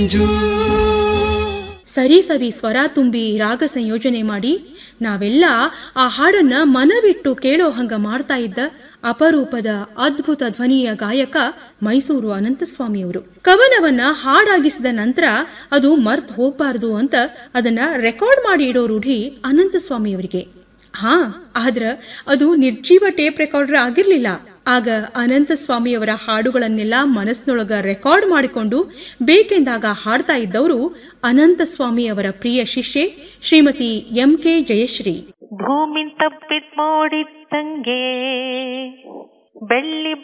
ಸರಿ ಸರಿ ಸ್ವರ ತುಂಬಿ ರಾಗ ಸಂಯೋಜನೆ ಮಾಡಿ ನಾವೆಲ್ಲ ಆ ಹಾಡನ್ನ ಮನವಿಟ್ಟು ಕೇಳೋ ಹಂಗ ಮಾಡ್ತಾ ಇದ್ದ ಅಪರೂಪದ ಅದ್ಭುತ ಧ್ವನಿಯ ಗಾಯಕ ಮೈಸೂರು ಅನಂತಸ್ವಾಮಿಯವರು ಕವನವನ್ನ ಹಾಡಾಗಿಸಿದ ನಂತರ ಅದು ಮರ್ತ್ ಹೋಗ್ಬಾರ್ದು ಅಂತ ಅದನ್ನ ರೆಕಾರ್ಡ್ ಮಾಡಿ ಇಡೋ ರೂಢಿ ಅನಂತಸ್ವಾಮಿಯವರಿಗೆ ಹಾ ಆದ್ರ ಅದು ನಿರ್ಜೀವ ಟೇಪ್ ರೆಕಾರ್ಡರ್ ಆಗಿರ್ಲಿಲ್ಲ ಆಗ ಅನಂತ ಸ್ವಾಮಿಯವರ ಹಾಡುಗಳನ್ನೆಲ್ಲ ಮನಸ್ಸಿನೊಳಗ ರೆಕಾರ್ಡ್ ಮಾಡಿಕೊಂಡು ಬೇಕೆಂದಾಗ ಹಾಡ್ತಾ ಇದ್ದವರು ಅನಂತ ಸ್ವಾಮಿಯವರ ಪ್ರಿಯ ಶಿಷ್ಯೆ ಶ್ರೀಮತಿ ಎಂ ಕೆ ಜಯಶ್ರೀ ಭೂಮಿ ತಪ್ಪಿತ್ ಮೋಡಿತ್ತಂಗೆ ಬೆಳ್ಳಿ